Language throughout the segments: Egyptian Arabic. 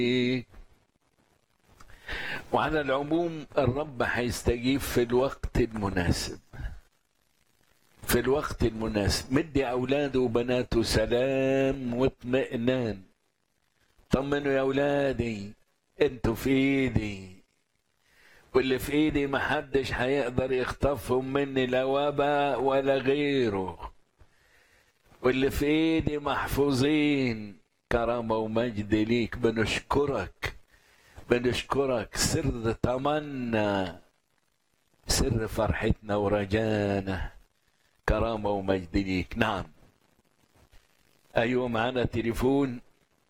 وعلى العموم الرب هيستجيب في الوقت المناسب في الوقت المناسب مدي أولاده وبناته سلام واطمئنان طمنوا يا أولادي انتوا في ايدي واللي في ايدي محدش هيقدر يخطفهم مني لا وباء ولا غيره واللي في ايدي محفوظين كرامة ومجد ليك بنشكرك بنشكرك سر طمنا سر فرحتنا ورجانا كرامة ومجد ليك نعم أيوة معانا تليفون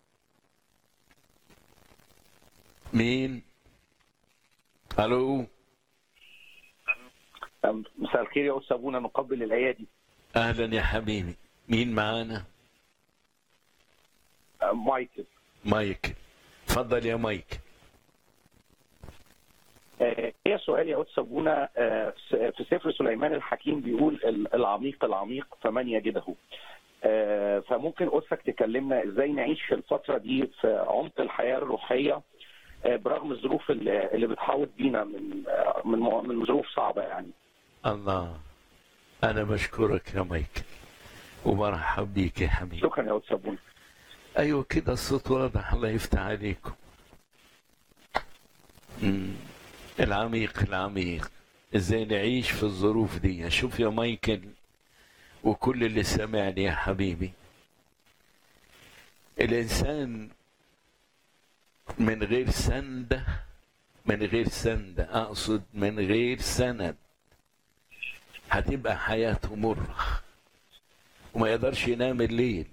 مين ألو مساء الخير يا أستاذ أبونا نقبل الأيادي أهلا يا حبيبي مين معانا مايكل مايك اتفضل يا مايك آه، هي سؤال يا أستاذ أبونا آه، في سفر سليمان الحكيم بيقول ال- العميق العميق فمن يجده آه، فممكن أسك تكلمنا إزاي نعيش في الفترة دي في عمق الحياة الروحية آه، برغم الظروف اللي اللي بتحاوط بينا من آه، من مو- من ظروف صعبة يعني الله أنا بشكرك يا مايك ومرحب بيك يا حبيبي شكرا يا أستاذ أبونا أيوة كده الصوت واضح الله يفتح عليكم مم. العميق العميق ازاي نعيش في الظروف دي شوف يا مايكل وكل اللي سمعني يا حبيبي الإنسان من غير سندة من غير سندة أقصد من غير سند هتبقى حياته مرة وما يقدرش ينام الليل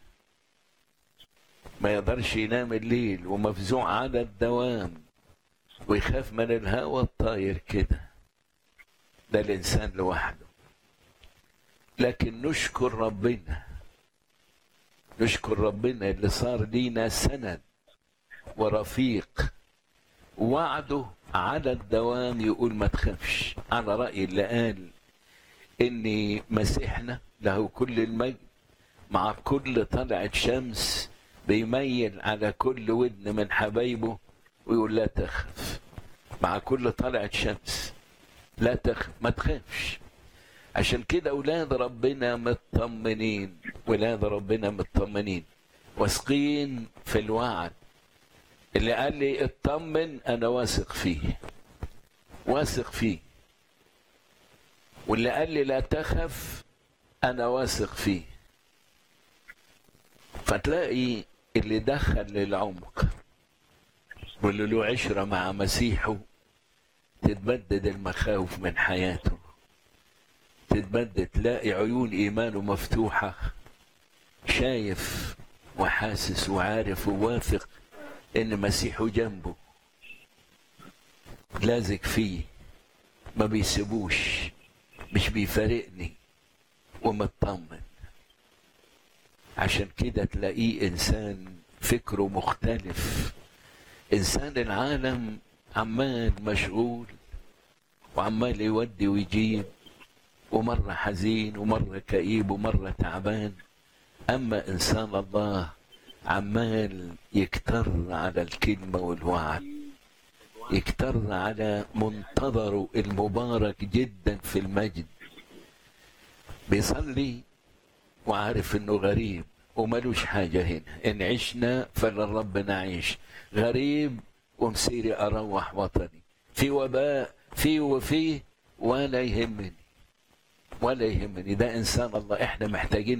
ما يقدرش ينام الليل ومفزوع على الدوام ويخاف من الهوى الطاير كده ده الإنسان لوحده لكن نشكر ربنا نشكر ربنا اللي صار لينا سند ورفيق وعده على الدوام يقول ما تخافش على رأي اللي قال إن مسيحنا له كل المجد مع كل طلعة شمس بيميل على كل ودن من حبايبه ويقول لا تخف مع كل طلعة شمس لا تخف ما تخافش عشان كده أولاد ربنا مطمنين ولاد ربنا مطمنين واثقين في الوعد اللي قال لي اطمن أنا واثق فيه واثق فيه واللي قال لي لا تخف أنا واثق فيه فتلاقي اللي دخل للعمق واللي له عشرة مع مسيحه تتبدد المخاوف من حياته تتبدد تلاقي عيون إيمانه مفتوحة شايف وحاسس وعارف وواثق إن مسيحه جنبه لازق فيه ما بيسيبوش مش بيفارقني ومطمن عشان كده تلاقيه إنسان فكره مختلف إنسان العالم عمال مشغول وعمال يودي ويجيب ومرة حزين ومرة كئيب ومرة تعبان أما إنسان الله عمال يكتر على الكلمة والوعد يكتر على منتظره المبارك جدا في المجد بيصلي وعارف انه غريب وملوش حاجة هنا إن عشنا فللرب نعيش غريب ومسيري أروح وطني في وباء في وفيه ولا يهمني ولا يهمني ده إنسان الله إحنا محتاجين